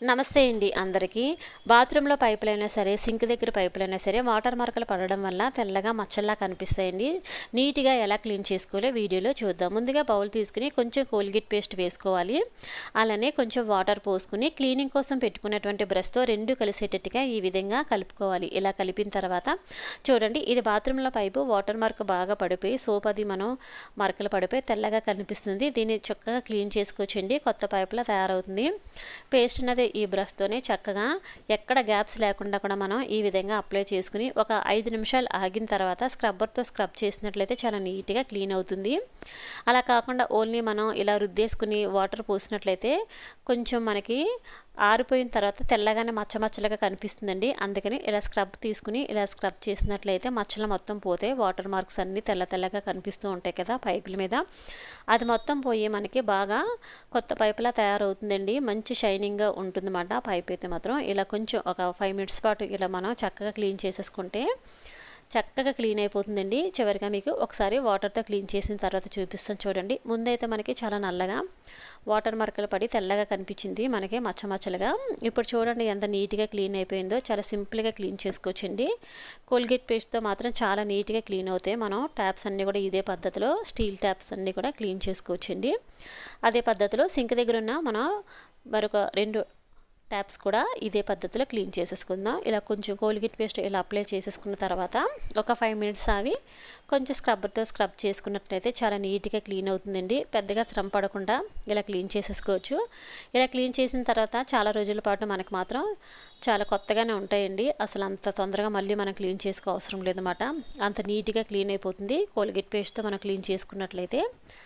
నమస్తే అండి అందరికీ బాత్రూంలో పైపులైనా సరే సింక్ దగ్గర పైపులైనా సరే వాటర్ మార్కలు పడడం వల్ల తెల్లగా మచ్చల్లా కనిపిస్తాయండి నీట్గా ఎలా క్లీన్ చేసుకోవాలో వీడియోలో చూద్దాం ముందుగా బౌల్ తీసుకుని కొంచెం కోల్గేట్ పేస్ట్ వేసుకోవాలి అలానే కొంచెం వాటర్ పోసుకుని క్లీనింగ్ కోసం పెట్టుకున్నటువంటి బ్రష్తో రెండు కలిసేటట్టుగా ఈ విధంగా కలుపుకోవాలి ఇలా కలిపిన తర్వాత చూడండి ఇది బాత్రూంలో పైపు వాటర్ మార్క్ బాగా పడిపోయి సోప్ అది మనం మరకలు పడిపోయి తెల్లగా కనిపిస్తుంది దీన్ని చక్కగా క్లీన్ చేసుకోవచ్చండి కొత్త పైపులా తయారవుతుంది పేస్ట్ అనేది ఈ బ్రష్తోనే చక్కగా ఎక్కడ గ్యాప్స్ లేకుండా కూడా మనం ఈ విధంగా అప్లై చేసుకుని ఒక ఐదు నిమిషాలు ఆగిన తర్వాత స్క్రబ్బర్తో స్క్రబ్ చేసినట్లయితే చాలా నీట్గా క్లీన్ అవుతుంది అలా కాకుండా ఓన్లీ మనం ఇలా రుద్దేసుకుని వాటర్ పోసినట్లయితే కొంచెం మనకి ఆరిపోయిన తర్వాత తెల్లగానే మచ్చ మచ్చలుగా కనిపిస్తుందండి అందుకని ఇలా స్క్రబ్ తీసుకుని ఇలా స్క్రబ్ చేసినట్లయితే మచ్చలు మొత్తం పోతే వాటర్ మార్క్స్ అన్నీ తెల్ల తెల్లగా కనిపిస్తూ ఉంటాయి కదా పైపుల మీద అది మొత్తం పోయి మనకి బాగా కొత్త పైపులా తయారవుతుందండి మంచి షైనింగ్గా ఉంటుందన్నమాట పైప్ అయితే మాత్రం ఇలా కొంచెం ఒక ఫైవ్ మినిట్స్ పాటు ఇలా మనం చక్కగా క్లీన్ చేసేసుకుంటే చక్కగా క్లీన్ అయిపోతుందండి చివరిగా మీకు ఒకసారి వాటర్తో క్లీన్ చేసిన తర్వాత చూపిస్తాను చూడండి ముందైతే మనకి చాలా నల్లగా వాటర్ మరకలు పడి తెల్లగా కనిపించింది మనకి మచ్చ మచ్చలుగా ఇప్పుడు చూడండి ఎంత నీట్గా క్లీన్ అయిపోయిందో చాలా సింపుల్గా క్లీన్ చేసుకోవచ్చండి కోల్గేట్ పేస్ట్తో మాత్రం చాలా నీట్గా క్లీన్ అవుతాయి మనం ట్యాప్స్ అన్నీ కూడా ఇదే పద్ధతిలో స్టీల్ ట్యాప్స్ అన్నీ కూడా క్లీన్ చేసుకోవచ్చండి అదే పద్ధతిలో సింక్ దగ్గర ఉన్న మనం మరొక రెండు ట్యాప్స్ కూడా ఇదే పద్ధతిలో క్లీన్ చేసేసుకుందాం ఇలా కొంచెం కోల్గేట్ పేస్ట్ ఇలా అప్లై చేసేసుకున్న తర్వాత ఒక ఫైవ్ మినిట్స్ అవి కొంచెం స్క్రబ్బర్తో స్క్రబ్ చేసుకున్నట్లయితే చాలా నీట్గా క్లీన్ అవుతుందండి పెద్దగా శ్రమ పడకుండా ఇలా క్లీన్ చేసేసుకోవచ్చు ఇలా క్లీన్ చేసిన తర్వాత చాలా రోజుల పాటు మనకు మాత్రం చాలా కొత్తగానే ఉంటాయండి అసలు అంత తొందరగా మళ్ళీ మనం క్లీన్ చేసుకో అవసరం లేదన్నమాట అంత నీట్గా క్లీన్ అయిపోతుంది కోల్గేట్ పేస్ట్తో మనం క్లీన్ చేసుకున్నట్లయితే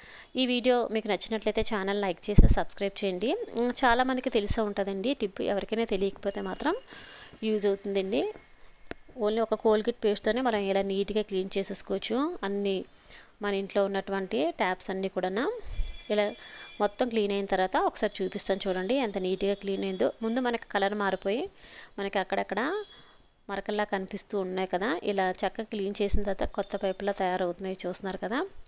ఈ వీడియో మీకు నచ్చినట్లయితే ఛానల్ లైక్ చేసి సబ్స్క్రైబ్ చేయండి చాలామందికి తెలిసే ఉంటుందండి టిప్ ఎవరికైనా తెలియకపోతే మాత్రం యూజ్ అవుతుందండి ఓన్లీ ఒక కోల్గేట్ పేస్ట్తోనే మనం ఇలా నీట్గా క్లీన్ చేసేసుకోవచ్చు అన్ని మన ఇంట్లో ఉన్నటువంటి ట్యాప్స్ అన్నీ కూడా ఇలా మొత్తం క్లీన్ అయిన తర్వాత ఒకసారి చూపిస్తాను చూడండి ఎంత నీట్గా క్లీన్ అయిందో ముందు మనకి కలర్ మారిపోయి మనకి అక్కడక్కడ మరకల్లా కనిపిస్తూ ఉన్నాయి కదా ఇలా చక్కగా క్లీన్ చేసిన తర్వాత కొత్త పైపులా తయారవుతున్నాయి చూస్తున్నారు కదా